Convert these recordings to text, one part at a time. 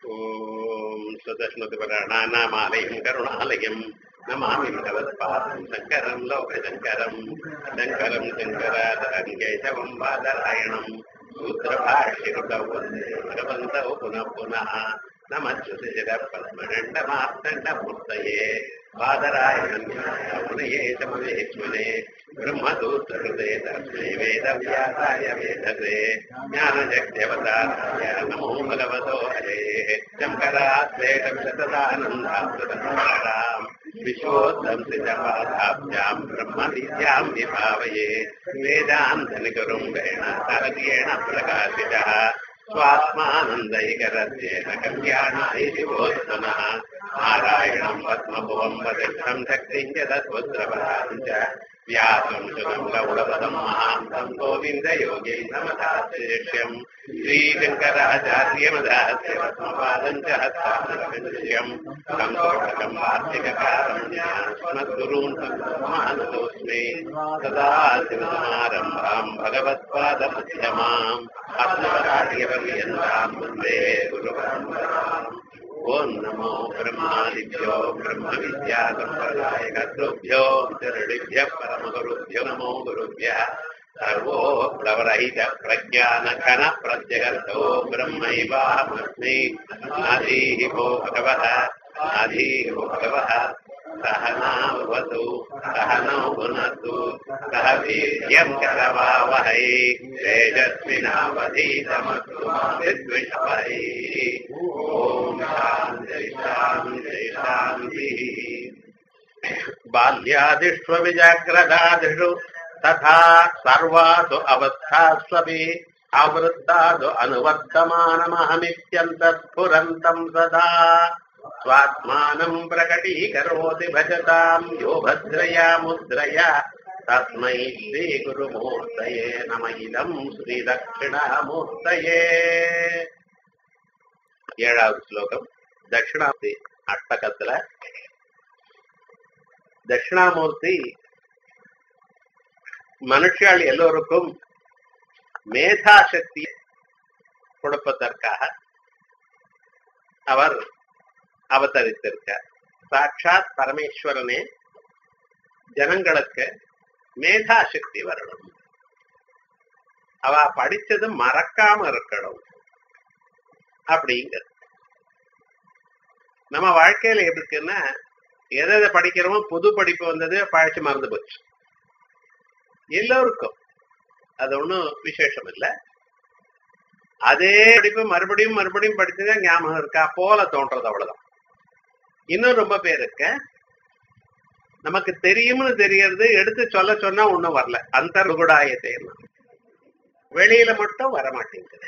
ॐ स्वतस्मृतिपराणानामालयम् करुणालयम् नमामि भगवत्पादम् शङ्करम् लोकशङ्करम् शङ्करम् शङ्करादरम् केशवम् बादरायणम् सूत्रभाष्यकृतौ वन्दे भगवन्तौ पुनः पुनः नमच्युतिशिरपद्मण्डमार्तण्डमूर्तये बादरायणन्यायमुनये समवेश्वरे ब्रह्मसूत्रकृते तस्मै वेदव्यासाय वेदसे ज्ञानजग्देवताराय नमो भगवतो हरेः शङ्कराद्वैतविशतदानन्दामृतम् विश्वोद्धंसितपादाभ्याम् ब्रह्मविद्याम् विभावये वेदान्तनिगुरुम् वेण सरगेण प्रकाशितः स्वात्मानन्दैकरस्येन कल्याणाय शिवोत्तमः नारायणम् पद्मभुवम् वदिष्ठम् शक्तिम् च तत्पुत्रपदाम् च व्यासम् सुगम् गौडपदम् महान्तम् गोविन्दयोगी नमदास्यम् श्रीशङ्कराचार्यमदास्य पद्मपादम् च हस्तामृत्यम् संकोटकम् वार्तिककारम् ज्ञानस्मद्गुरून् मानतोऽस्मि सदा शिवसमारम्भाम् भगवत्पादमध्यमाम् अस्मदार्यपर्यन्ताम् वन्दे गुरुपरम्पराम् ॐ नमो ब्रह्मादिभ्यो ब्रह्मविद्यासम्प्रदायकर्तृभ्यो चरणिभ्यः परमगुरुभ्यो नमो गुरुभ्यः सर्वो प्लवरहित प्रज्ञानघन प्रत्यगर्थो ब्रह्मैवाहमस्मि आधीः भो भगवः आधीः भो भगवः सहनावतु सहनौ भुनतु सह वीर्यम् करवावहै तेजस्विनावधीतमस्तु विद्विषवै ॐ शान्ति शान्ति शान्तिः बाल्यादिष्वविजाग्रदादिषु तथा सर्वासु अवस्थास्वपि आवृत्तादु अनुवर्तमानमहमित्यन्तस्फुरन्तम् सदा स्वात्मानम् प्रकटीकरोति भजताम् यो भद्रया मुद्रया तस्मै श्रीगुरुमूर्तये नम इदम् श्रीदक्षिणामूर्तये ஏழாவது ஸ்லோகம் தட்சிணாமூர்த்தி அஷ்டகத்துல தட்சிணாமூர்த்தி மனுஷாள் எல்லோருக்கும் மேதா சக்தி கொடுப்பதற்காக அவர் அவதரித்திருக்கார் சாட்சாத் பரமேஸ்வரனே ஜனங்களுக்கு மேதா சக்தி வரணும் அவ படிச்சது மறக்காம இருக்கணும் அப்படிங்கிறது நம்ம வாழ்க்கையில எப்படி இருக்குன்னா எதை எதை படிக்கிறோமோ புது படிப்பு வந்தது பழச்சு மறந்து போச்சு எல்லோருக்கும் அது ஒண்ணும் விசேஷம் இல்லை அதே படிப்பு மறுபடியும் மறுபடியும் படிச்சதே ஞாபகம் இருக்கா போல தோன்றது அவ்வளவுதான் இன்னும் ரொம்ப பேருக்கு நமக்கு தெரியும்னு தெரியறது எடுத்து சொல்ல சொன்னா ஒண்ணும் வரல அந்த ருகுடாயத்தையும் வெளியில மட்டும் வரமாட்டேங்குது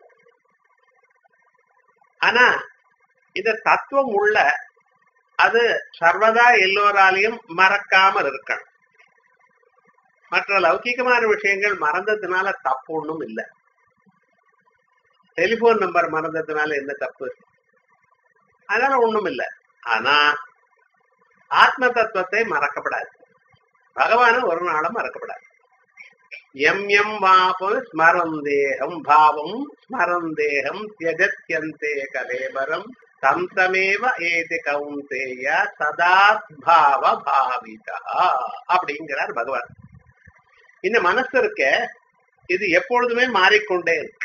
ஆனா இந்த தத்துவம் உள்ள அது சர்வதா எல்லோராலையும் மறக்காமல் இருக்கணும் மற்ற லௌகிகமான விஷயங்கள் மறந்ததுனால தப்பு ஒண்ணும் இல்லை டெலிபோன் நம்பர் மறந்ததுனால என்ன தப்பு அதனால ஒண்ணும் இல்லை ஆனா ஆத்ம தத்துவத்தை மறக்கப்படாது பகவான ஒரு நாளும் மறக்கப்படாது எம் எம் வாபம் ஸ்மரந்தேகம் பாவம் ஸ்மரந்தேகம் தியஜத்யந்தே கலேபரம் தம் தமேவ ஏதி கவுந்தேய சதாத்பாவ பாவிதா அப்படிங்கிறார் பகவான் இந்த மனசு இருக்க இது எப்பொழுதுமே மாறிக்கொண்டே இருக்கு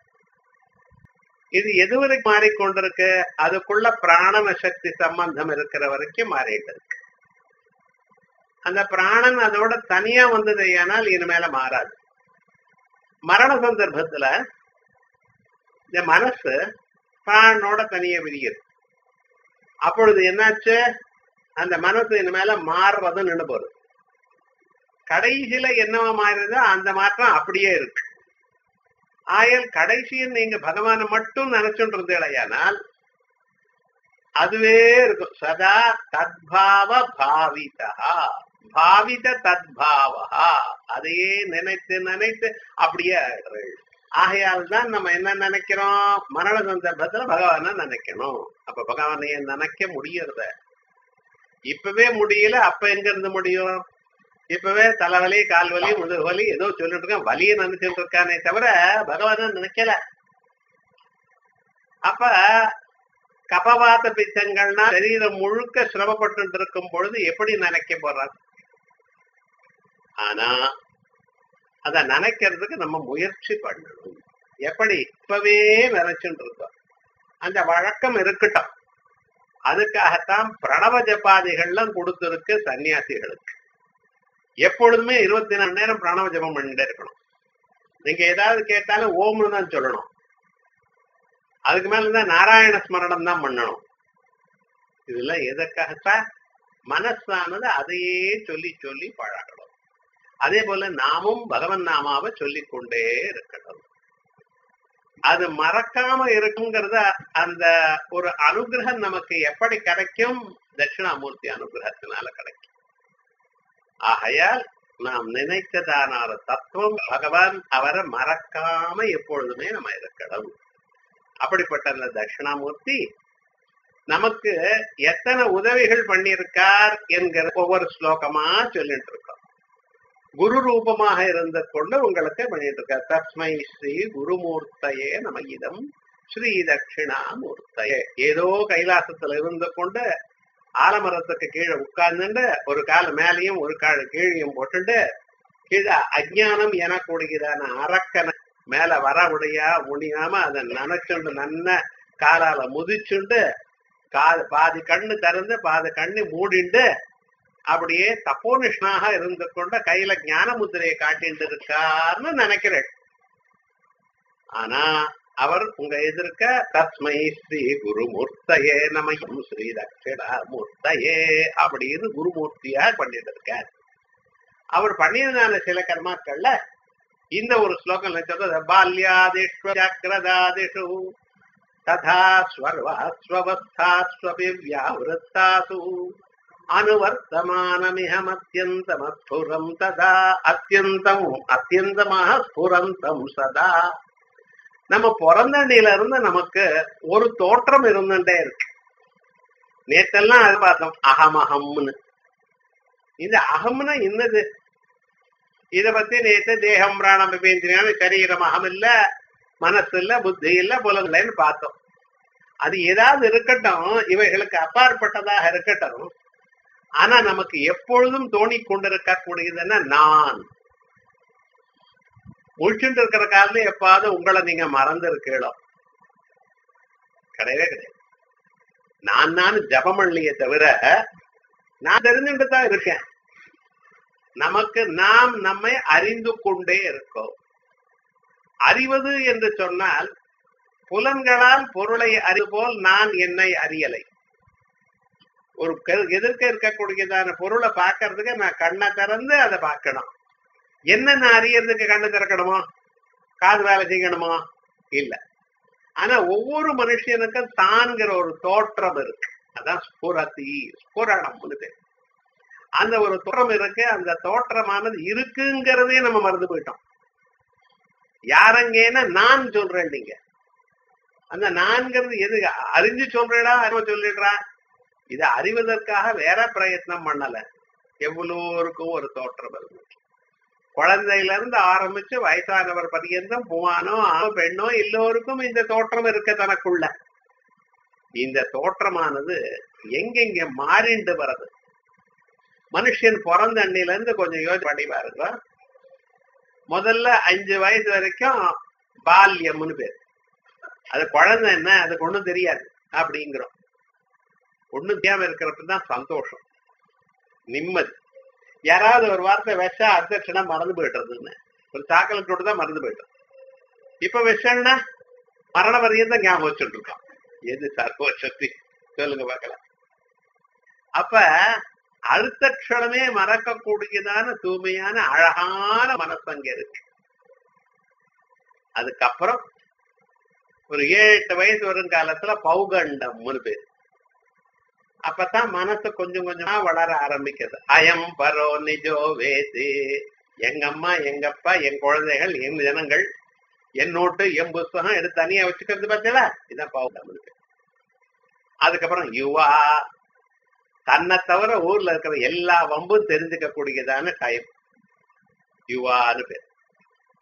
இது எதுவரைக்கும் மாறிக்கொண்டிருக்கு அதுக்குள்ள பிராணன சக்தி சம்பந்தம் இருக்கிற வரைக்கும் மாறிட்டு இருக்கு அந்த பிராணன் அதோட தனியா வந்தது ஏனால் இனிமேல மாறாது மரண சந்தர்ப்பத்துல இந்த மனசு பிராணனோட தனியா விரியுது அப்பொழுது என்னாச்சு அந்த மனசு இனிமேல மாறுறது நின்று போகுது கடைசியில என்னவா மாறுதோ அந்த மாற்றம் அப்படியே இருக்கு ஆயல் கடைசியில் நீங்க பகவானை மட்டும் நினைச்சுட்டு இருந்தீழையானால் அதுவே இருக்கும் சதா தத்பாவ பாவிதா பாவித தத்பாவா அதையே நினைத்து நினைத்து அப்படியே ஆகையால் தான் நம்ம என்ன நினைக்கிறோம் மரண சந்தர்ப்பத்துல பகவான நினைக்கணும் அப்ப பகவானைய நினைக்க முடியறத இப்பவே முடியல அப்ப எங்க இருந்து முடியும் இப்பவே தலைவலி கால் வலி முதுகு வலி ஏதோ சொல்லிட்டு இருக்கான் வலியை நினைச்சிட்டு இருக்கானே தவிர பகவான நினைக்கல அப்ப கபவாத பித்தங்கள்னா சரீரம் முழுக்க சிரமப்பட்டு இருக்கும் பொழுது எப்படி நினைக்க போறார் ஆனா அத நினைக்கிறதுக்கு நம்ம முயற்சி பண்ணணும் எப்படி இப்பவே நினைச்சுட்டு இருக்கோம் அந்த வழக்கம் இருக்கட்டும் அதுக்காகத்தான் பிரணவ ஜபாதிகள்லாம் கொடுத்திருக்கு சன்னியாசிகளுக்கு எப்பொழுதுமே இருபத்தி நாலு நேரம் பிரணவ ஜபம் பண்ணிட்டே இருக்கணும் நீங்க ஏதாவது கேட்டாலும் ஓம்னு தான் சொல்லணும் அதுக்கு மேல தான் நாராயண ஸ்மரணம் தான் பண்ணணும் இதெல்லாம் எதற்காகத்தான் மனசானது அதையே சொல்லி சொல்லி பழகணும் அதே போல நாமும் பகவன் நாமாவை சொல்லிக் கொண்டே இருக்கணும் அது மறக்காம இருக்குங்கிறத அந்த ஒரு அனுகிரகம் நமக்கு எப்படி கிடைக்கும் தட்சிணாமூர்த்தி அனுகிரகத்தினால கிடைக்கும் ஆகையால் நாம் நினைத்ததான ஒரு தத்துவம் பகவான் அவரை மறக்காம எப்பொழுதுமே நம்ம இருக்கணும் அப்படிப்பட்ட அந்த தட்சிணாமூர்த்தி நமக்கு எத்தனை உதவிகள் பண்ணியிருக்கார் என்கிற ஒவ்வொரு ஸ்லோகமா சொல்லிட்டு இருக்கோம் குரு ரூபமாக இருந்து கொண்டு உங்களுக்கு பண்ணிட்டு இருக்கார் தஸ்மை ஸ்ரீ குருமூர்த்தையே நம இதம் ஸ்ரீ தட்சிணாமூர்த்தையே ஏதோ கைலாசத்துல இருந்து கொண்டு ஆலமரத்துக்கு கீழே உட்கார்ந்துட்டு ஒரு கால் மேலையும் ஒரு கால் கீழையும் போட்டுட்டு கீழே அஜ்ஞானம் எனக்கூடியதான அரக்கனை மேல வர முடியா முடியாம அதை நினைச்சுண்டு நன்ன காலால முதிச்சுண்டு காது பாதி கண்ணு திறந்து பாதி கண்ணு மூடிண்டு அப்படியே தப்போனிஷ்ணாக இருந்து கொண்ட கையில ஞான முத்திரையை காட்டிட்டு இருக்கார்னு நினைக்கிறேன் ஆனா அவர் உங்க எதிர்க்க தஸ்மை ஸ்ரீ குருமூர்த்தையே நமயம் ஸ்ரீ தட்சிணா மூர்த்தையே அப்படின்னு குருமூர்த்தியா பண்ணிட்டு இருக்கார் அவர் பண்ணியதான சில கர்மாக்கள்ல இந்த ஒரு ஸ்லோகம் சொல்றது பால்யாதிஷ்வக்ரதாதிஷு ததா ஸ்வர்வாஸ்வவஸ்தாஸ்வபி வியாவிருத்தாசு அனுவர்த்தமானமிஹமத்யந்தமஸ்புரம் ததா அத்தியந்தம் அத்தியந்தமாக ஸ்புரந்தம் சதா நம்ம பிறந்தண்டியில இருந்து நமக்கு ஒரு தோற்றம் இருந்துட்டே இருக்கு நேத்தெல்லாம் அது பார்த்தோம் அகம் அகம்னு இந்த அகம்னா என்னது இத பத்தி நேத்து தேகம் பிராணம் விபேந்திரியான சரீரம் அகம் இல்ல மனசு இல்ல புத்தி இல்ல புலன்லன்னு பார்த்தோம் அது ஏதாவது இருக்கட்டும் இவைகளுக்கு அப்பாற்பட்டதாக இருக்கட்டும் ஆனா நமக்கு எப்பொழுதும் தோணி கொண்டிருக்கக்கூடியதுன்னா நான் முழிச்சுட்டு இருக்கிற காலத்துல எப்பாவது உங்களை நீங்க மறந்து இருக்கீங்களோ கிடையவே கிடையாது நான் நான் ஜபமல்லியை தவிர நான் தெரிஞ்சுட்டு தான் இருக்கேன் நமக்கு நாம் நம்மை அறிந்து கொண்டே இருக்கோம் அறிவது என்று சொன்னால் புலன்களால் பொருளை அறிவு போல் நான் என்னை அறியலை ஒரு எதிர்க்க இருக்கக்கூடியதான பொருளை பார்க்கறதுக்கு நான் கண்ணை திறந்து அதை பார்க்கணும் என்ன நான் அறியறதுக்கு கண்ணு திறக்கணுமோ காது வேலை செய்யணுமோ இல்ல ஆனா ஒவ்வொரு மனுஷனுக்கும் தான்கிற ஒரு தோற்றம் இருக்கு அதான் ஸ்புரதி ஸ்புரணம் பேர் அந்த ஒரு தோற்றம் இருக்கு அந்த தோற்றமானது இருக்குங்கிறதே நம்ம மறந்து போயிட்டோம் யாரங்கேன்னா நான் சொல்றேன் நீங்க அந்த நான்கிறது எது அறிஞ்சு சொல்றா அறிவ சொல்லிடுறா இதை அறிவதற்காக வேற பிரயத்னம் பண்ணல எவ்வளோருக்கும் ஒரு தோற்றம் இருக்கு குழந்தையில இருந்து ஆரம்பிச்சு வயசானவர் பரியந்தம் பூவானோ ஆணோ பெண்ணோ எல்லோருக்கும் இந்த தோற்றம் இருக்க தனக்குள்ள இந்த தோற்றமானது எங்கெங்க மாறிண்டு வருது மனுஷன் பிறந்த அண்ணில இருந்து கொஞ்சம் யோசனை பண்ணி பாருங்க முதல்ல அஞ்சு வயசு வரைக்கும் பால்யம்னு பேர் அது குழந்தை என்ன அதுக்கு ஒண்ணும் தெரியாது அப்படிங்கிறோம் ஒண்ணும் தெரியாம இருக்கிறப்ப தான் சந்தோஷம் நிம்மதி யாராவது ஒரு வார்த்தை வச்சா அடுத்த க்ஷணம் மறந்து போயிட்டுறதுன்னு ஒரு சாக்கலத்தோடு தான் மறந்து போயிட்டோம் இப்ப விஷம்னா மரண வரையும் ஞாபகம் வச்சுட்டு இருக்கோம் எது சர்வ சக்தி சொல்லுங்க பார்க்கலாம் அப்ப அடுத்த க்ஷணமே மறக்கக்கூடியதான தூய்மையான அழகான மனசு அங்க இருக்கு அதுக்கப்புறம் ஒரு ஏழு எட்டு வயசு வரும் காலத்துல பௌகண்டம்னு பேரு அப்பதான் மனசு கொஞ்சம் கொஞ்சமா வளர ஆரம்பிக்குது அயம் பரோ நிஜோ வேது எங்க அம்மா எங்க அப்பா என் குழந்தைகள் என் ஜனங்கள் என் நோட்டு என் புஸ்தகம் எடுத்து தனியா வச்சுக்கிறது பார்த்தீங்களா இதான் பௌகண்டம் அதுக்கப்புறம் யுவா தன்னை தவிர ஊர்ல இருக்கிற எல்லா வம்பும் தெரிஞ்சுக்க கூடியதான டைம் யுவான்னு பேர்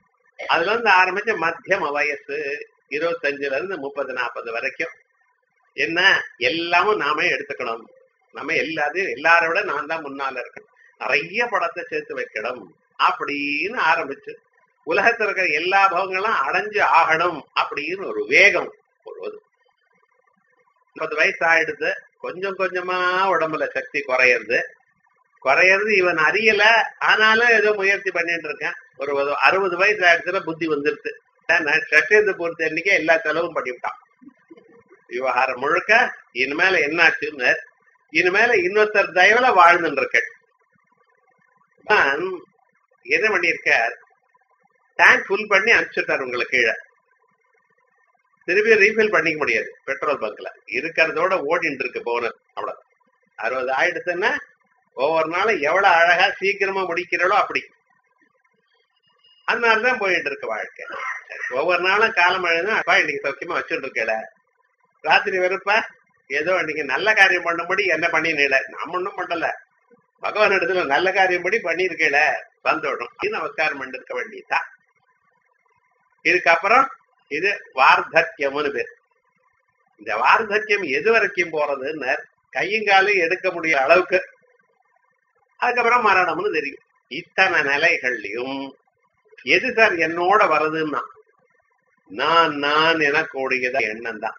அதுல இருந்து ஆரம்பிச்ச மத்தியம வயசு இருபத்தஞ்சுல இருந்து முப்பது நாற்பது வரைக்கும் என்ன எல்லாமும் நாமே எடுத்துக்கணும் நம்ம எல்லாத்தையும் எல்லாரை விட நான் தான் முன்னால இருக்கணும் நிறைய படத்தை சேர்த்து வைக்கணும் அப்படின்னு ஆரம்பிச்சு உலகத்துல இருக்கிற எல்லா பவங்களும் அடைஞ்சு ஆகணும் அப்படின்னு ஒரு வேகம் ஒரு முப்பது வயசு ஆயிடுது கொஞ்சம் கொஞ்சமா உடம்புல சக்தி குறையிறது குறையிறது இவன் அறியல ஆனாலும் ஏதோ முயற்சி பண்ணிட்டு இருக்கேன் ஒரு அறுபது வயசு ஆயிடுச்சுல புத்தி வந்துருது சட்டத்தை பொறுத்த அன்னைக்கே எல்லா செலவும் பண்ணிவிட்டான் விவகாரம் முழுக்க இனிமேல என்னாச்சுன்னு இனிமேல இன்னொருத்தர் தயவுல வாழ்ந்துட்டு இருக்கேன் என்ன பண்ணிருக்கார் டேங்க் ஃபுல் பண்ணி அனுப்பிச்சுட்டார் உங்களுக்கு கீழே திருப்பி ரீஃபில் பண்ணிக்க முடியாது பெட்ரோல் பங்க்ல இருக்கிறதோட ஓடிட்டு இருக்கு போனஸ் அவ்வளவு அறுபது ஆயிடுச்சுன்னா ஒவ்வொரு நாளும் எவ்வளவு அழகா சீக்கிரமா முடிக்கிறளோ அப்படி அதனாலதான் போயிட்டு இருக்கு வாழ்க்கை ஒவ்வொரு நாளும் காலம் அழுதும் அப்பா இன்னைக்கு சௌக்கியமா வச்சுட்டு இருக்கல ராத்திரி வெறுப்பா ஏதோ இன்னைக்கு நல்ல காரியம் பண்ணும்படி என்ன பண்ணினீல நம்ம ஒண்ணும் பண்ணல பகவான் இடத்துல நல்ல காரியம் படி பண்ணிருக்கல சந்தோஷம் இது நமஸ்காரம் பண்ணிருக்க வேண்டியதுதான் இதுக்கப்புறம் இது வார்த்தக்கியம்னு பேர் இந்த வார்த்தக்கியம் எது வரைக்கும் போறதுன்னு கையும் காலும் எடுக்க முடிய அளவுக்கு அதுக்கப்புறம் மரணம்னு தெரியும் இத்தனை நிலைகள்லயும் எது சார் என்னோட வருதுன்னா நான் நான் எனக்கூடியத எண்ணம் தான்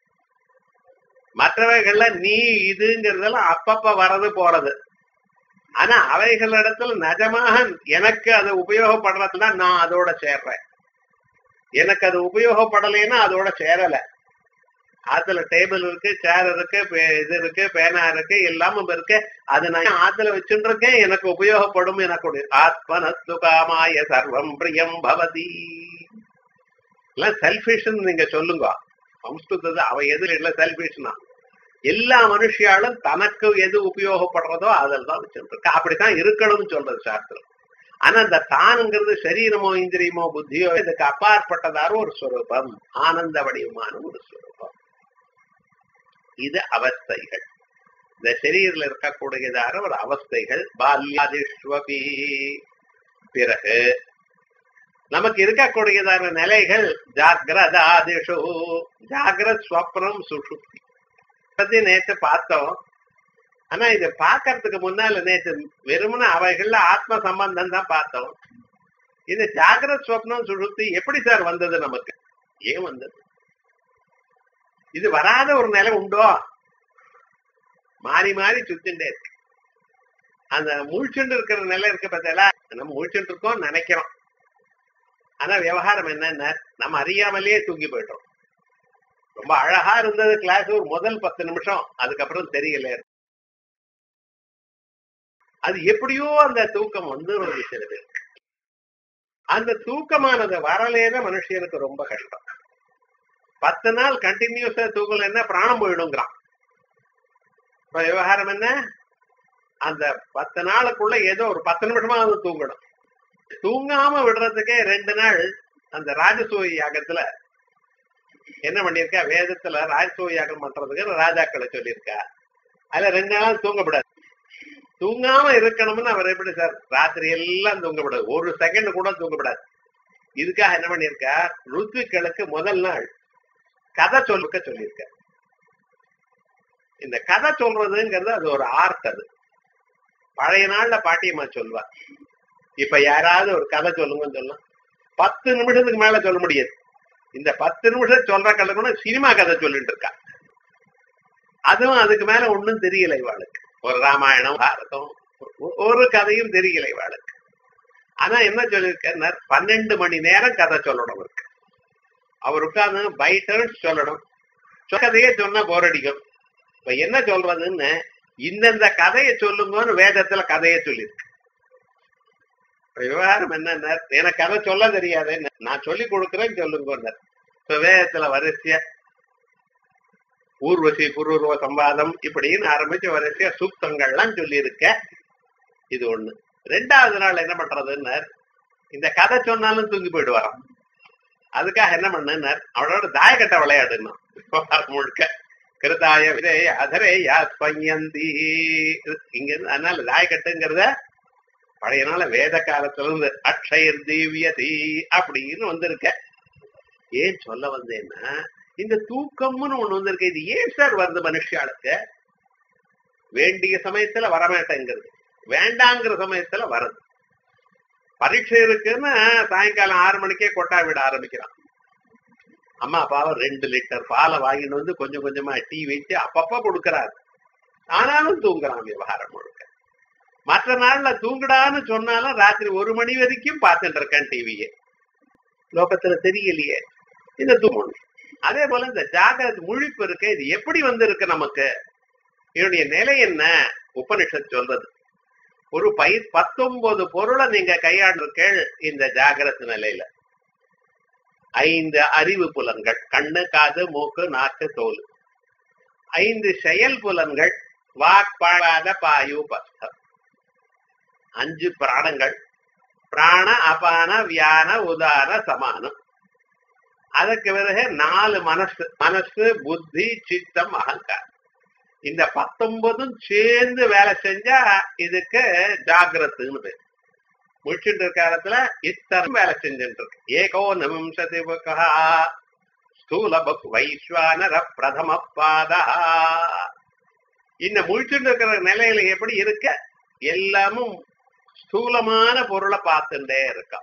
மற்றவைகள்ல நீ இதுங்கிறதெல்லாம் அப்பப்ப வரது போறது ஆனா அவைகளிடத்துல நிஜமாக எனக்கு அது உபயோகப்படுறதுல நான் அதோட சேர்றேன் எனக்கு அது உபயோகப்படலைன்னா அதோட சேரல ஆத்துல டேபிள் இருக்கு சேர் இருக்கு இது இருக்கு பேனா இருக்கு எல்லாமும் இருக்கு அது நான் ஆத்துல வச்சுட்டு இருக்கேன் எனக்கு உபயோகப்படும் எனக்கு ஆத்மனஸ்து காமாய சர்வம் பிரியம் பவதி எல்லாம் செல்பிஷன் நீங்க சொல்லுங்க சம்ஸ்கிருதத்தை அவ எது இல்ல செல்பிஷ்னா எல்லா மனுஷியாலும் தனக்கு எது உபயோகப்படுறதோ அதில் தான் வச்சுட்டு இருக்கா அப்படித்தான் இருக்கணும்னு சொல்றது சாஸ்திரம் ஆனா இந்த தானுங்கிறது சரீரமோ இந்திரியமோ புத்தியோ இதுக்கு அப்பாற்பட்டதான ஒரு ஸ்வரூபம் ஆனந்த வடிவமான ஒரு ஸ்வரூபம் இது அவஸ்தைகள் இந்த சரீரில் இருக்கக்கூடியதான ஒரு அவஸ்தைகள் பால்யாதிஷ்வபி பிறகு நமக்கு இருக்கக்கூடியதான நிலைகள் ஜாகிரதாதிஷு ஜாகிரத் ஸ்வப்னம் சுஷுப்தி பத்தி நேற்று பார்த்தோம் ஆனா இதை பாக்கிறதுக்கு முன்னால நேற்று வெறுமன அவைகள்ல ஆத்ம சம்பந்தம் தான் பார்த்தோம் இது ஜாகிரத் ஸ்வப்னம் சுழுத்தி எப்படி சார் வந்தது நமக்கு ஏன் வந்தது இது வராத ஒரு நிலை உண்டோ மாறி மாறி சுத்திண்டே இருக்கு அந்த முழிச்சுண்டு இருக்கிற நிலை இருக்கு பார்த்தா நம்ம முழிச்சுட்டு இருக்கோம் நினைக்கிறோம் ஆனா விவகாரம் என்னன்னா நம்ம அறியாமலேயே தூங்கி போயிட்டோம் ரொம்ப அழகா இருந்தது கிளாஸ் ஒரு முதல் பத்து நிமிஷம் அதுக்கப்புறம் தெரியல அது எப்படியோ அந்த தூக்கம் வந்து ஒரு சில பேருக்கு அந்த தூக்கமானது வரலேன மனுஷனுக்கு ரொம்ப கஷ்டம் பத்து நாள் கண்டினியூஸா தூங்கலன்னா பிராணம் போயிடுங்கிறான் இப்ப விவகாரம் என்ன அந்த பத்து நாளுக்குள்ள ஏதோ ஒரு பத்து நிமிஷமா அது தூங்கணும் தூங்காம விடுறதுக்கே ரெண்டு நாள் அந்த ராஜசூய யாகத்துல என்ன பண்ணிருக்கா வேதத்துல ராஜசூய யாகம் பண்றதுக்கு ராஜாக்களை சொல்லியிருக்கா அதுல ரெண்டு நாள் தூங்கப்படாது தூங்காம இருக்கணும்னு அவர் எப்படி சார் ராத்திரி எல்லாம் தூங்கப்படாது ஒரு செகண்ட் கூட தூங்கப்படாது இதுக்காக என்ன பண்ணிருக்கா ருத்விக்களுக்கு முதல் நாள் கதை சொல்லுக்க சொல்லியிருக்க இந்த கதை சொல்றதுங்கிறது அது ஒரு ஆர்ட் அது பழைய நாள்ல பாட்டியம்மா சொல்வா இப்ப யாராவது ஒரு கதை சொல்லுங்கன்னு சொல்லலாம் பத்து நிமிஷத்துக்கு மேல சொல்ல முடியாது இந்த பத்து நிமிஷம் சொல்ற கதை கூட சினிமா கதை சொல்லிட்டு இருக்கா அதுவும் அதுக்கு மேல ஒண்ணும் தெரியல இவாளுக்கு ஒரு ராமாயணம் பாரதம் ஒரு கதையும் தெரியல இவாளுக்கு ஆனா என்ன சொல்லியிருக்கார் பன்னெண்டு மணி நேரம் கதை சொல்லணும் இருக்கு அவர் உட்கார்ந்து பை டர்ன்ஸ் சொல்லணும் கதையே சொன்னா போர் அடிக்கும் இப்ப என்ன சொல்றதுன்னு இந்தந்த கதையை சொல்லுங்கன்னு வேதத்துல கதையை சொல்லியிருக்கு விவகாரம் என்ன எனக்கு கதை சொல்ல தெரியாது நான் சொல்லி கொடுக்குறேன்னு சொல்லுங்க இப்ப வேதத்துல வரிசையா ஊர்வசி புரூர்வ சம்பாதம் இப்படின்னு ஆரம்பிச்சு வரிசையா சூக்தங்கள்லாம் சொல்லி இருக்க இது ஒண்ணு ரெண்டாவது நாள் என்ன பண்றதுன்னு இந்த கதை சொன்னாலும் தூங்கி போயிடுவாராம் அதுக்காக என்ன பண்ணார் அவளோட தாயக்கட்ட விளையாடுனான் முழுக்க கிருதாய விதே அதரே யாஸ்பயந்தி இங்க இருந்து அதனால தாயக்கட்டுங்கிறத பழைய நாள வேத காலத்துல இருந்து அக்ஷயர் தீவியதி அப்படின்னு வந்திருக்க ஏன் சொல்ல வந்தேன்னா இந்த தூக்கம்னு ஒண்ணு வந்திருக்கு இது ஏன் சார் வருது மனுஷாளுக்கு வேண்டிய சமயத்துல வரமாட்டேங்கிறது வேண்டாங்கிற சமயத்துல வருது பரீட்சை இருக்குன்னு சாயங்காலம் ஆறு மணிக்கே கொட்டா விட ஆரம்பிக்கிறான் அம்மா அப்பாவை ரெண்டு லிட்டர் பாலை வாங்கிட்டு வந்து கொஞ்சம் கொஞ்சமா டீ வச்சு அப்பப்ப கொடுக்கறாரு ஆனாலும் தூங்குறான் விவகாரம் முழுக்க மற்ற நாள்ல தூங்குடான்னு சொன்னாலும் ராத்திரி ஒரு மணி வரைக்கும் பார்த்துட்டு இருக்கேன் டிவியை லோகத்துல தெரியலையே இந்த தூங்கணும் அதே போல இந்த ஜாகிரத முழிப்பு இருக்கு இது எப்படி வந்திருக்கு நமக்கு இதனுடைய நிலை என்ன உபனிஷத் சொல்றது ஒரு பயிர் பத்தொன்பது பொருளை நீங்க கையாண்டிருக்கீள் இந்த ஜாகிரத நிலையில ஐந்து அறிவு புலன்கள் கண்ணு காது மூக்கு நாக்கு தோல் ஐந்து செயல் புலன்கள் வாக்பாடாத பாயு பஸ்தம் அஞ்சு பிராணங்கள் பிராண அபான வியான உதான சமானம் அதுக்கு பிறகு நாலு மனசு மனசு புத்தி சித்தம் அகங்காரம் இந்த பத்தொன்பதும் சேர்ந்து வேலை செஞ்சா இதுக்கு ஜாகிரத்துன்னு பேர் முடிச்சுட்டு இருக்க காலத்துல இத்தனை வேலை செஞ்சுட்டு இருக்கு ஏகோ நவிம்சதி ஸ்தூல பக் வைஸ்வானர பிரதம பாதா இந்த முழிச்சுட்டு இருக்கிற நிலையில எப்படி இருக்க எல்லாமும் ஸ்தூலமான பொருளை பார்த்துட்டே இருக்கா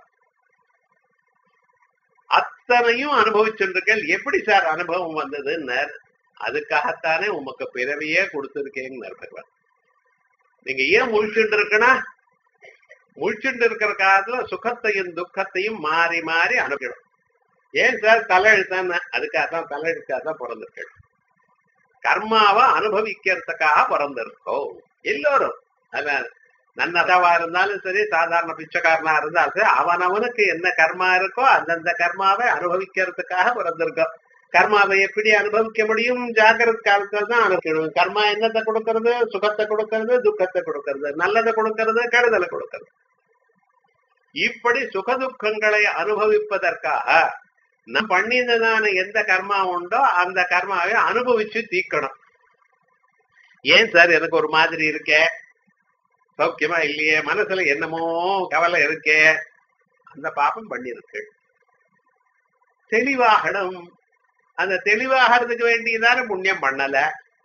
அத்தனையும் அனுபவிச்சுருக்கேன் எப்படி சார் அனுபவம் வந்ததுன்னு அதுக்காகத்தானே உமக்கு பிறவியே கொடுத்துருக்கேன்னு பகவான் நீங்க ஏன் முழிச்சுட்டு இருக்கனா முழிச்சுட்டு இருக்கிற காலத்துல சுகத்தையும் துக்கத்தையும் மாறி மாறி அனுப்பிடும் ஏன் சார் தலையெழுத்தான அதுக்காக தான் தலையெழுத்தாக தான் பிறந்திருக்கேன் கர்மாவை அனுபவிக்கிறதுக்காக பிறந்திருக்கோம் எல்லோரும் அதான் நன்னதாவா இருந்தாலும் சரி சாதாரண பிச்சைக்காரனா இருந்தாலும் சரி அவனவனுக்கு என்ன கர்மா இருக்கோ அந்தந்த கர்மாவை அனுபவிக்கிறதுக்காக பிறந்திருக்கோம் கர்மாவை எப்படி அனுபவிக்க முடியும் ஜாகிரத காலத்துல தான் அனுபவிக்கணும் கர்மா என்னத்தை கொடுக்கறது சுகத்தை கொடுக்கறது துக்கத்தை கொடுக்கறது நல்லதை கொடுக்கறது கெடுதலை கொடுக்கறது இப்படி சுகதுக்கங்களை அனுபவிப்பதற்காக நம் பண்ணினதான எந்த கர்மா உண்டோ அந்த கர்மாவை அனுபவிச்சு தீக்கணும் ஏன் சார் எனக்கு ஒரு மாதிரி இருக்கே சௌக்கியமா இல்லையே மனசுல என்னமோ கவலை இருக்கே அந்த பாப்பம் பண்ணிருக்கு தெளிவாகணும் அந்த தெளிவாகிறதுக்கு வேண்டியதான புண்ணியம் பண்ணல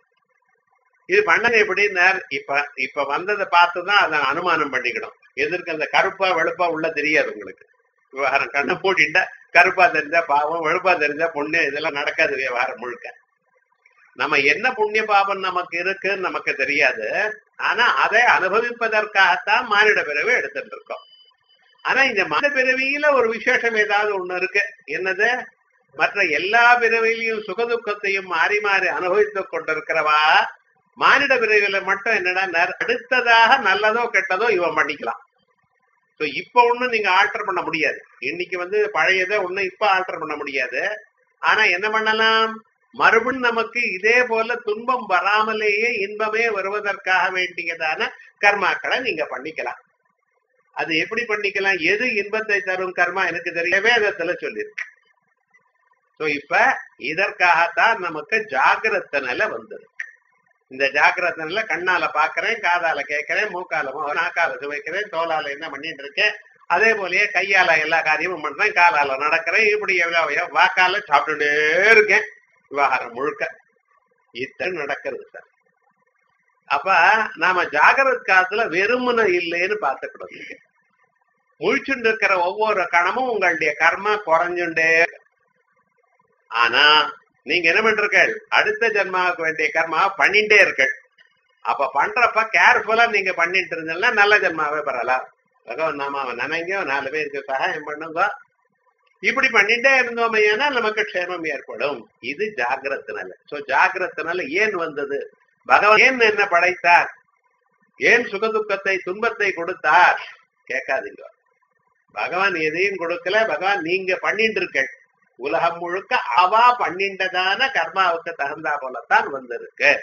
இது பண்ணது எப்படின்னா இப்ப இப்ப வந்ததை பார்த்துதான் அதை அனுமானம் பண்ணிக்கணும் எதிர்க்கு அந்த கருப்பா வெளுப்பா உள்ள தெரியாது உங்களுக்கு விவகாரம் கண்ணை மூடிட்டா கருப்பா தெரிஞ்சா பாவம் வெளுப்பா தெரிஞ்சா புண்ணியம் இதெல்லாம் நடக்காது விவகாரம் முழுக்க நம்ம என்ன புண்ணிய பாபம் நமக்கு இருக்குன்னு நமக்கு தெரியாது ஆனா அதை அனுபவிப்பதற்காகத்தான் மானிட பிறவி எடுத்துட்டு இருக்கோம் ஆனா இந்த மனித பிறவியில ஒரு விசேஷம் ஏதாவது ஒண்ணு இருக்கு என்னது மற்ற எல்லா பிறவிலையும் சுகதுக்கத்தையும் மாறி மாறி அனுபவித்துக் கொண்டிருக்கிறவா மானிட பிறவியில மட்டும் என்னடா அடுத்ததாக நல்லதோ கெட்டதோ இவன் பண்ணிக்கலாம் சோ இப்ப ஒண்ணும் நீங்க ஆல்டர் பண்ண முடியாது இன்னைக்கு வந்து பழையதை ஒண்ணும் இப்ப ஆல்டர் பண்ண முடியாது ஆனா என்ன பண்ணலாம் மறுபடியும் நமக்கு இதே போல துன்பம் வராமலேயே இன்பமே வருவதற்காக வேண்டியதான கர்மாக்களை நீங்க பண்ணிக்கலாம் அது எப்படி பண்ணிக்கலாம் எது இன்பத்தை தரும் கர்மா எனக்கு தெரிய வேதத்துல சொல்லியிருக்கு சோ இப்ப இதற்காகத்தான் நமக்கு ஜாகிரத நிலை வந்தது இந்த ஜாகிரத நிலை கண்ணால பாக்குறேன் காதால கேட்கிறேன் மூக்கால நாக்கால சுவைக்கிறேன் தோலால என்ன பண்ணிட்டு இருக்கேன் அதே போலயே கையால எல்லா காரியமும் பண்றேன் காலால நடக்கிறேன் இப்படி எவ்வளவு வாக்கால சாப்பிட்டுட்டே இருக்கேன் விவகாரம் முழுக்க இத்தனை நடக்கிறது சார் அப்ப நாம ஜாகிரத காலத்துல வெறுமனை இல்லைன்னு பார்த்துக்கிடணும் முழிச்சுட்டு இருக்கிற ஒவ்வொரு கணமும் உங்களுடைய கர்மா குறைஞ்சுட்டே ஆனா நீங்க என்ன பண்றீர்கள் அடுத்த ஜென்மாவுக்கு வேண்டிய கர்மா பண்ணிட்டே இருக்கள் அப்ப பண்றப்ப கேர்ஃபுல்லா நீங்க பண்ணிட்டு இருந்தீங்கன்னா நல்ல ஜென்மாவே பெறலாம் பகவான் நாம நினைங்க நாலு பேருக்கு சகாயம் பண்ணுங்க இப்படி பண்ணிட்டே இருந்தோம் ஏன்னா நமக்கு க்ஷேமம் ஏற்படும் இது ஜாகிரத்தினால சோ ஜாகிரத்தினால ஏன் வந்தது பகவான் ஏன் என்ன படைத்தார் ஏன் சுகதுக்கத்தை துன்பத்தை கொடுத்தார் கேட்காதீங்க பகவான் எதையும் கொடுக்கல பகவான் நீங்க பண்ணிட்டு இருக்க உலகம் முழுக்க அவா பண்ணிண்டதான கர்மாவுக்கு தகுந்தா போலத்தான் வந்திருக்கு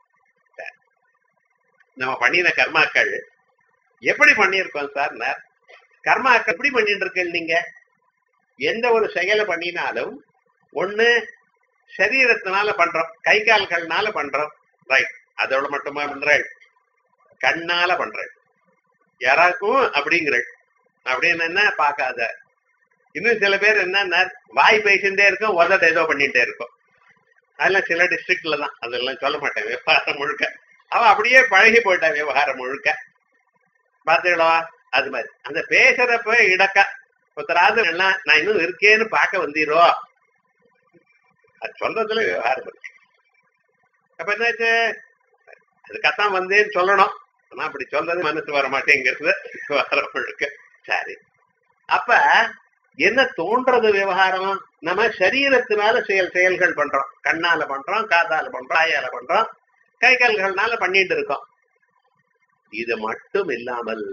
நம்ம பண்ணின கர்மாக்கள் எப்படி பண்ணியிருக்கோம் சார் கர்மாக்கள் எப்படி பண்ணிட்டு இருக்கீங்க நீங்க எந்த ஒரு செயலை பண்ணினாலும் ஒண்ணு சரீரத்தினால பண்றோம் கை கால்கள்னால பண்றோம் ரைட் அதோட மட்டுமா பண்றேன் கண்ணால பண்றேன் யாராக்கும் அப்படிங்கிற அப்படின்னு என்ன பார்க்காத இன்னும் சில பேர் என்ன வாய் பேசிட்டே இருக்கும் உதட்ட ஏதோ பண்ணிட்டே இருக்கும் அதெல்லாம் சில டிஸ்ட்ரிக்ட்ல தான் அதெல்லாம் சொல்ல மாட்டேன் விவகாரம் முழுக்க அவ அப்படியே பழகி போயிட்டா விவகாரம் முழுக்க பாத்துக்கிடவா அது மாதிரி அந்த பேசுறப்ப இடக்க ஒருத்தராது எல்லாம் நான் இன்னும் இருக்கேன்னு பார்க்க வந்தீரோ அது சொல்றதுல விவகாரம் இருக்கு அப்ப என்னாச்சு அதுக்காகத்தான் வந்தேன்னு சொல்லணும் ஆனா அப்படி சொல்றது மனசு வர மாட்டேங்கிறது விவகாரம் முழுக்க சரி அப்ப என்ன தோன்றது விவகாரம் நம்ம சரீரத்தினால செயல் செயல்கள் பண்றோம் கண்ணால பண்றோம் காதால பண்றோம் ஆயால பண்றோம் கை கால்கள்னால பண்ணிட்டு இருக்கோம் இது மட்டும் இல்லாமல்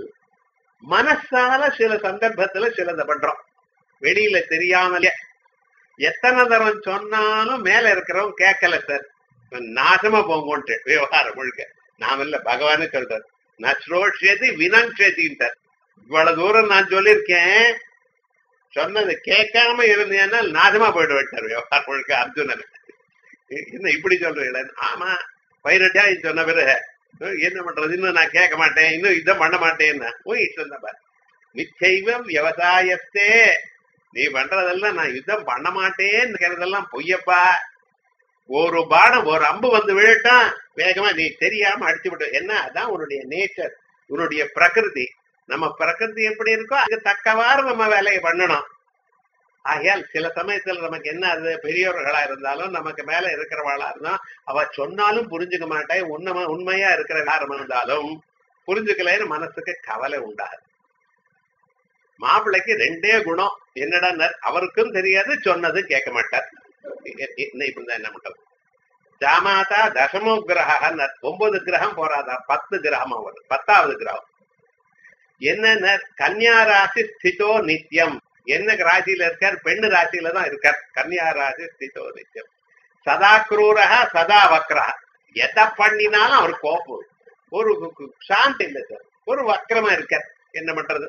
மனசால சில சந்தர்ப்பத்துல சிலதை பண்றோம் வெளியில தெரியாமலே எத்தனை தரம் சொன்னாலும் மேல இருக்கிறவங்க கேட்கல சார் நாசமா போங்கோன்ட்டு விவகாரம் முழுக்க நாம இல்ல பகவானே சொல்றாரு நஸ்ரோஷேதி வினங்ஷேதின்ட்டார் இவ்வளவு தூரம் நான் சொல்லியிருக்கேன் சொன்னது கேட்காம இருந்தேன்னா நாசமா போயிட்டு விட்டார் விவகாரம் முழுக்க அர்ஜுனன் என்ன இப்படி சொல்றீங்களே ஆமா பைரட்டா சொன்ன பிறகு என்ன பண்றது இன்னும் நான் கேட்க மாட்டேன் இன்னும் இதை பண்ண மாட்டேன்னா போய் சொன்ன நிச்சயம் விவசாயத்தே நீ பண்றதெல்லாம் நான் யுத்தம் பண்ண மாட்டேன்னு பொய்யப்பா ஒரு பாடம் ஒரு அம்பு வந்து விழட்டான் வேகமா நீ தெரியாம அடிச்சு விட்டு என்ன அதான் உன்னுடைய நேச்சர் உன்னுடைய பிரகிருதி நம்ம பிரகிருதி எப்படி இருக்கோ அதுக்கு தக்கவாறு நம்ம வேலையை பண்ணணும் ஆகையால் சில சமயத்துல நமக்கு என்ன அது பெரியவர்களா இருந்தாலும் நமக்கு மேல இருக்கிறவளா இருந்தாலும் அவ சொன்னாலும் புரிஞ்சுக்க மாட்டேன் உண்மை உண்மையா இருக்கிற யாரும் இருந்தாலும் புரிஞ்சுக்கலன்னு மனசுக்கு கவலை உண்டாது மாப்பிள்ளைக்கு ரெண்டே குணம் என்னடா அவருக்கும் தெரியாது சொன்னது கேட்க மாட்டார் இப்படிதான் என்ன பண்றது ஜாமாதா தசமோ கிரக ஒன்பது கிரகம் போறாதா பத்து கிரகம் வருது பத்தாவது கிரகம் என்ன கன்னியா ராசி ஸ்திதோ நித்தியம் என்ன ராசியில இருக்கார் பெண்ணு ராசியில தான் இருக்கார் கன்னியா ராசி ஸ்திதோ நித்தியம் சதா குரூரக சதா வக்ரஹ எதை பண்ணினாலும் அவர் கோபம் ஒரு சாந்தி இல்லை சார் ஒரு வக்கரமா இருக்கார் என்ன பண்றது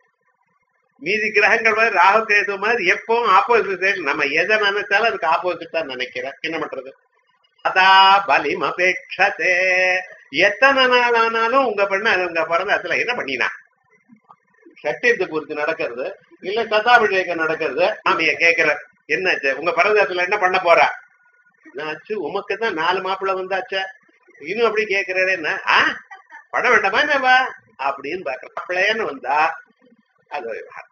மீதி கிரகங்கள் மாதிரி ராகு கேது மாதிரி எப்பவும் ஆப்போசிட் சைடு நம்ம எதை நினைச்சாலும் அதுக்கு ஆப்போசிட் தான் நினைக்கிறேன் என்ன பண்றது அதா பலிம் அபேட்சதே எத்தனை நாள் ஆனாலும் உங்க பெண்ண உங்க பிறந்த இடத்துல என்ன பண்ணினா சட்டியத்தை குறித்து நடக்கிறது இல்ல சதாபிஷேகம் நடக்கிறது மாமிய கேக்குற என்னாச்சு உங்க பிறந்த இடத்துல என்ன பண்ண போறா என்னாச்சு உமக்கு தான் நாலு மாப்பிள்ள வந்தாச்சா இன்னும் அப்படி கேக்குறேன் என்ன ஆ பட வேண்டாமா என்னவா அப்படின்னு பாக்குற மாப்பிள்ளையன்னு வந்தா அது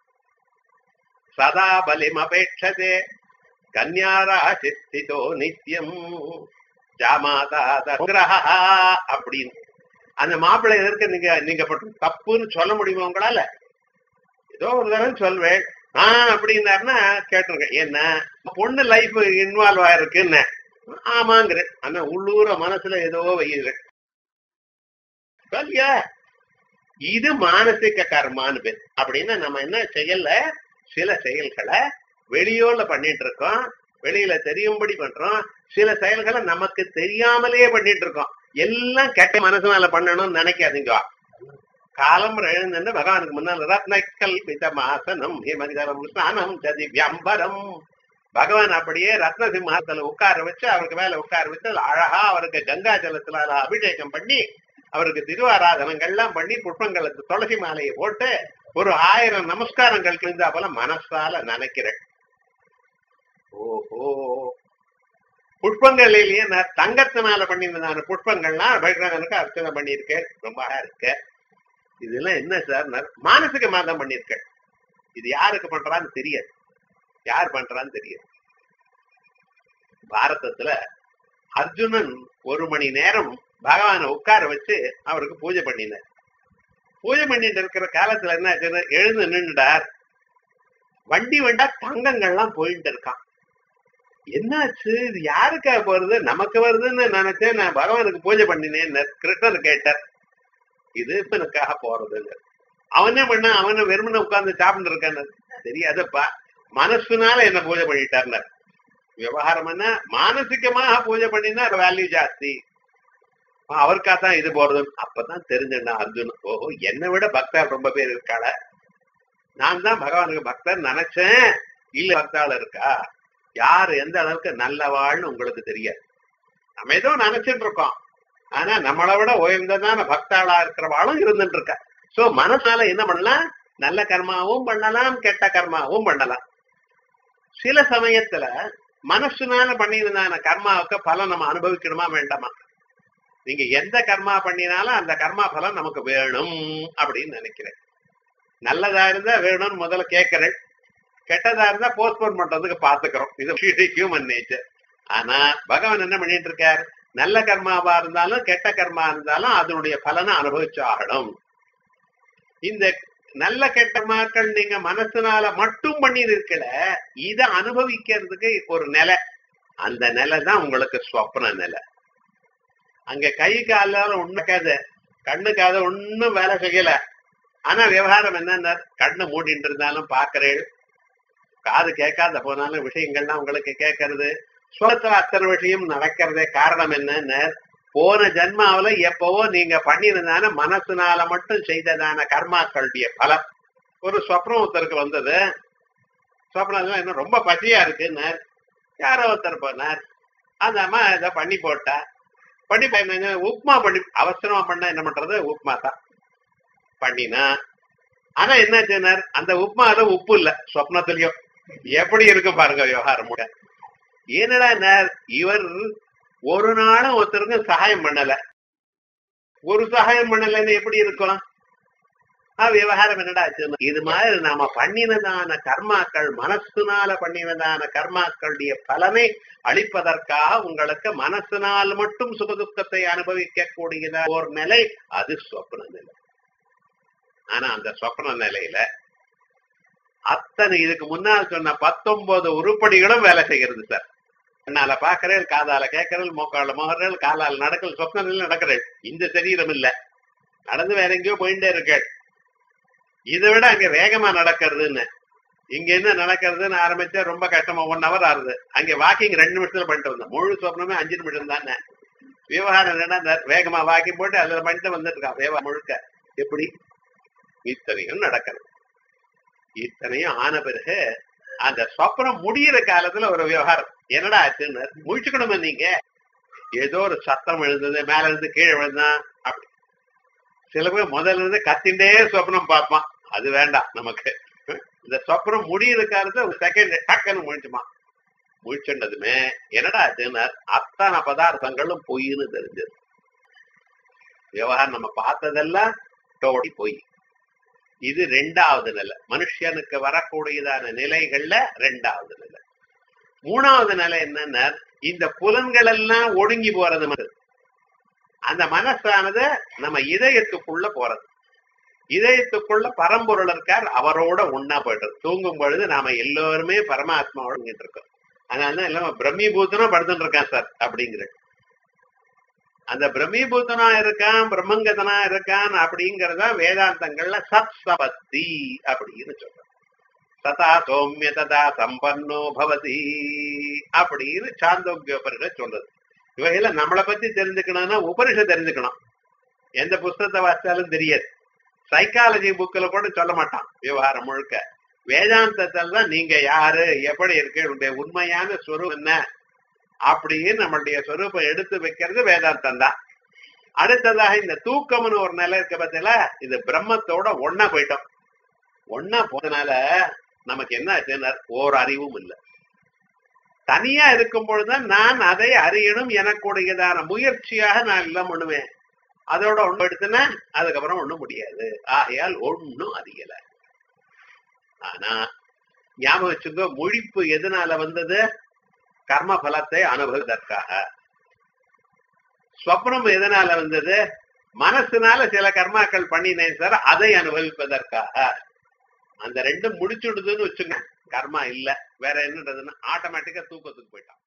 சதா பலிம் அபேட்சதே கன்யாரா சித்திதோ நித்தியம் ஜாமாதா அப்படின்னு அந்த மாப்பிள்ளை எதற்கு நீங்க நீங்க தப்புன்னு சொல்ல முடியுமா உங்களால ஏதோ ஒரு தடவை சொல்வேன் ஆஹ் அப்படின்னாருன்னா கேட்டிருக்கேன் என்ன பொண்ணு லைஃப் இன்வால்வ் ஆயிருக்குன்னு ஆமாங்கிறேன் ஆனா உள்ளூர மனசுல ஏதோ வையுங்க சொல்லியா இது மானசிக கர்மான்னு பேர் அப்படின்னா நம்ம என்ன செய்யல சில செயல்களை வெளியோல பண்ணிட்டு இருக்கோம் வெளியில தெரியும்படி பண்றோம் சில செயல்களை நமக்கு தெரியாமலேயே பண்ணிட்டு இருக்கோம் எல்லாம் கெட்ட மனசுனால பண்ணணும்னு நினைக்காதீங்க காலம் எழுந்து பகவானுக்கு முன்னால் ரத்னக்கல் பிதமாசனம் ஹிமதிகரம் ஸ்நானம் சதி வியம்பரம் பகவான் அப்படியே ரத்ன சிம்மாசத்துல உட்கார வச்சு அவருக்கு மேல உட்கார வச்சு அழகா அவருக்கு கங்கா ஜலத்துல அபிஷேகம் பண்ணி அவருக்கு திருவாராதனங்கள்லாம் பண்ணி புஷ்பங்களை துளசி மாலையை போட்டு ஒரு ஆயிரம் நமஸ்காரங்கள் இருந்தா போல மனசால நினைக்கிறேன் ஓஹோ புஷ்பங்களிலேயே நான் தங்கத்தினால பண்ணியிருந்தான புஷ்பங்கள்லாம் பைரவனுக்கு அர்ச்சனை பண்ணியிருக்கேன் ரொம்ப அழகா இருக்கு இதெல்லாம் என்ன சார் மானசிக மாதம் பண்ணியிருக்கேன் இது யாருக்கு பண்றான்னு தெரியாது யார் பண்றான்னு தெரியாது பாரதத்துல அர்ஜுனன் ஒரு மணி நேரம் பகவானை உட்கார வச்சு அவருக்கு பூஜை பண்ணினார் பூஜை பண்ணிட்டு இருக்கிற காலத்துல என்ன எழுந்து நின்றுடார் வண்டி வண்டா தங்கங்கள்லாம் போயிட்டு இருக்கான் என்னாச்சு இது யாருக்கா போறது நமக்கு வருதுன்னு நினைச்சேன் நான் பகவானுக்கு பூஜை பண்ணினேன் கிருஷ்ணர் கேட்டார் இது எனக்காக போறதுங்க அவனே பண்ண அவனை வெறுமனை உட்கார்ந்து சாப்பிட்டு இருக்கான்னு தெரியாதப்பா மனசுனால என்ன பூஜை பண்ணிட்டார்னார் விவகாரம் என்ன மானசிகமாக பூஜை பண்ணினா வேல்யூ ஜாஸ்தி அவருக்கா தான் இது போறது அப்பதான் தெரிஞ்சேன் அர்ஜுன் ஓஹோ என்னை விட பக்தர் ரொம்ப பேர் இருக்காள நான் தான் பகவானுக்கு பக்தர் நினைச்சேன் இல்ல பக்தாள் இருக்கா யாரு எந்த அளவுக்கு நல்லவாள்னு உங்களுக்கு தெரியாது நம்ம ஏதோ நினைச்சிட்டு இருக்கோம் ஆனா நம்மளை விட உயர்ந்ததான பக்தாளா இருக்கிறவாளும் இருந்துட்டு இருக்கா சோ மனசால என்ன பண்ணலாம் நல்ல கர்மாவும் பண்ணலாம் கெட்ட கர்மாவும் பண்ணலாம் சில சமயத்துல மனசுனால பண்ணியிருந்தான கர்மாவுக்கு பலன் நம்ம அனுபவிக்கணுமா வேண்டாமா நீங்க எந்த கர்மா பண்ணினாலும் அந்த கர்மா பலன் நமக்கு வேணும் அப்படின்னு நினைக்கிறேன் நல்லதா இருந்தா வேணும்னு முதல்ல கேட்கிறேன் கெட்டதா இருந்தா போஸ்ட்போன் பண்றதுக்கு பாத்துக்கிறோம் இது ஹியூமன் நேச்சர் ஆனா பகவான் என்ன பண்ணிட்டு இருக்கார் நல்ல கர்மாவா இருந்தாலும் கெட்ட கர்மா இருந்தாலும் அதனுடைய பலனை அனுபவிச்சு ஆகணும் இந்த நல்ல கெட்ட மாக்கள் நீங்க மனசுனால மட்டும் பண்ணி இருக்கல இத அனுபவிக்கிறதுக்கு ஒரு நிலை அந்த நிலை தான் உங்களுக்கு ஸ்வப்ன நிலை அங்க கை காலால உண்மைக்காது கண்ணுக்காத ஒண்ணும் வேலை செய்யல ஆனா விவகாரம் என்னன்னா கண்ணு மூடிட்டு இருந்தாலும் பாக்குறேன் காது கேட்காத போனாலும் விஷயங்கள்லாம் உங்களுக்கு கேட்கறது சுகத்துல அத்தனை விஷயம் நடக்கிறதே காரணம் என்னன்னு போன ஜென்மாவில எப்பவோ நீங்க பண்ணியிருந்தான மனசுனால மட்டும் செய்ததான கர்மாக்களுடைய பலம் ஒரு சொப்னம் ஒருத்தருக்கு வந்தது சொப்னம் இன்னும் ரொம்ப பசியா இருக்குன்னு யாரோ ஒருத்தர் போனார் அந்த அம்மா இதை பண்ணி போட்டா பண்ணி பண்ண உப்மா பண்ணி அவசரமா பண்ண என்ன பண்றது உப்மா தான் பண்ணினா ஆனா என்ன அந்த உப்மால உப்பு இல்ல சொப்னத்திலயும் எப்படி இருக்கும் பாருங்க விவகாரம் கூட என்னடா இவர் ஒரு நாளும் ஒருத்தருக்கு சகாயம் பண்ணல ஒரு சகாயம் பண்ணலன்னு எப்படி இருக்கும் விவகாரம் என்னடா இது மாதிரி நாம பண்ணினதான கர்மாக்கள் மனசுனால பண்ணினதான கர்மாக்களுடைய பலனை அளிப்பதற்காக உங்களுக்கு மனசினால் மட்டும் சுகதுக்கத்தை அனுபவிக்க கூடியத ஒரு நிலை அது சொப்ன நிலை ஆனா அந்த சொப்ன நிலையில அத்தனை இதுக்கு முன்னால் சொன்ன பத்தொன்பது உருப்படிகளும் வேலை செய்கிறது சார் கண்ணால பாக்குறேன் காதால கேட்கறேன் மூக்கால முகறேன் காலால நடக்கல் சொப்ன நிலை நடக்கிறேன் இந்த சரீரம் இல்ல நடந்து வேற எங்கேயோ போயிட்டே இருக்கேன் இதை விட அங்க வேகமா நடக்கிறதுன்னு இங்க என்ன நடக்கிறதுன்னு ஆரம்பிச்சா ரொம்ப கஷ்டமா ஒன் ஹவர் ஆறுது அங்க வாக்கிங் ரெண்டு நிமிஷத்துல பண்ணிட்டு வந்தேன் முழு சொப்னமே அஞ்சு நிமிஷம் தானே விவகாரம் என்னன்னா வேகமா வாக்கிங் போட்டு அதுல பண்ணிட்டு வந்துட்டு இருக்கான் வேவா முழுக்க எப்படி இத்தனையும் நடக்கணும் இத்தனையும் ஆன பிறகு அந்த சொப்னம் முடியிற காலத்துல ஒரு விவகாரம் என்னடா ஆச்சுன்னு முழிச்சுக்கணுமா நீங்க ஏதோ ஒரு சத்தம் எழுந்தது மேல இருந்து கீழே விழுந்தான் அப்படி சில பேர் முதல்ல இருந்து கத்திண்டே சொப்னம் பார்ப்பான் அது வேண்டாம் நமக்கு இந்த சொப்னம் முடியிற காலத்துல ஒரு செகண்ட் டக்குன்னு முழிச்சுமா முழிச்சுண்டதுமே என்னடா ஆச்சுன்னு அத்தனை பதார்த்தங்களும் பொய்ன்னு தெரிஞ்சது விவகாரம் நம்ம பார்த்ததெல்லாம் டோடி பொய் இது ரெண்டாவது நிலை மனுஷனுக்கு வரக்கூடியதான நிலைகள்ல ரெண்டாவது நிலை மூணாவது நிலை என்னன்னா இந்த புலன்கள் எல்லாம் ஒடுங்கி போறது மாதிரி அந்த மனசானது நம்ம இதயத்துக்குள்ள போறது இதயத்துக்குள்ள பரம்பொருள் இருக்கார் அவரோட ஒன்னா போயிடுறது தூங்கும் பொழுது நாம எல்லோருமே பரமாத்மாவோட இருக்கோம் அதனால எல்லாம் பிரம்மீபூத்தனா படுத்துட்டு இருக்கான் சார் அப்படிங்கிற அந்த பிரம்மீபூத்தனா இருக்கான் பிரம்மங்கதனா இருக்கான் அப்படிங்கறத வேதாந்தங்கள்ல சத் சபத்தி அப்படின்னு சொல்றோம் சதா சௌமிய ததா சம்பன்னோ பவதி அப்படின்னு சாந்தோக்கிய உபனிஷத் சொல்றது இவையில நம்மளை பத்தி தெரிஞ்சுக்கணும்னா உபனிஷத் தெரிஞ்சுக்கணும் எந்த புஸ்தகத்தை வாசிச்சாலும் தெரியாது சைக்காலஜி புக்ல கூட சொல்ல மாட்டான் விவகாரம் முழுக்க வேதாந்தத்தில் தான் நீங்க யாரு எப்படி இருக்கு உங்களுடைய உண்மையான ஸ்வரூபம் என்ன அப்படின்னு நம்மளுடைய சொரூபம் எடுத்து வைக்கிறது வேதாந்தம் தான் அடுத்ததாக இந்த தூக்கம்னு ஒரு நிலை இருக்க பத்தில இது பிரம்மத்தோட ஒன்னா போயிட்டோம் ஒன்னா போனதுனால நமக்கு என்ன ஆச்சுன்னா ஓர் அறிவும் இல்லை தனியா இருக்கும் பொழுதுதான் நான் அதை அறியணும் எனக்குடையதான முயற்சியாக நான் எல்லாம் பண்ணுவேன் அதோட ஒண்ணு எடுத்துனா அதுக்கப்புறம் ஒண்ணும் முடியாது ஆகையால் ஒன்னும் அறியல ஆனா ஞாபகம் வச்சுக்கோ முழிப்பு எதனால வந்தது கர்ம பலத்தை அனுபவிப்பதற்காக ஸ்வப்னம் எதனால வந்தது மனசுனால சில கர்மாக்கள் பண்ணினேன் சார் அதை அனுபவிப்பதற்காக அந்த ரெண்டும் முடிச்சுடுதுன்னு வச்சுங்க கர்மா இல்ல வேற என்னன்றதுன்னா ஆட்டோமேட்டிக்கா தூக்கத்துக்கு போயிட்டான்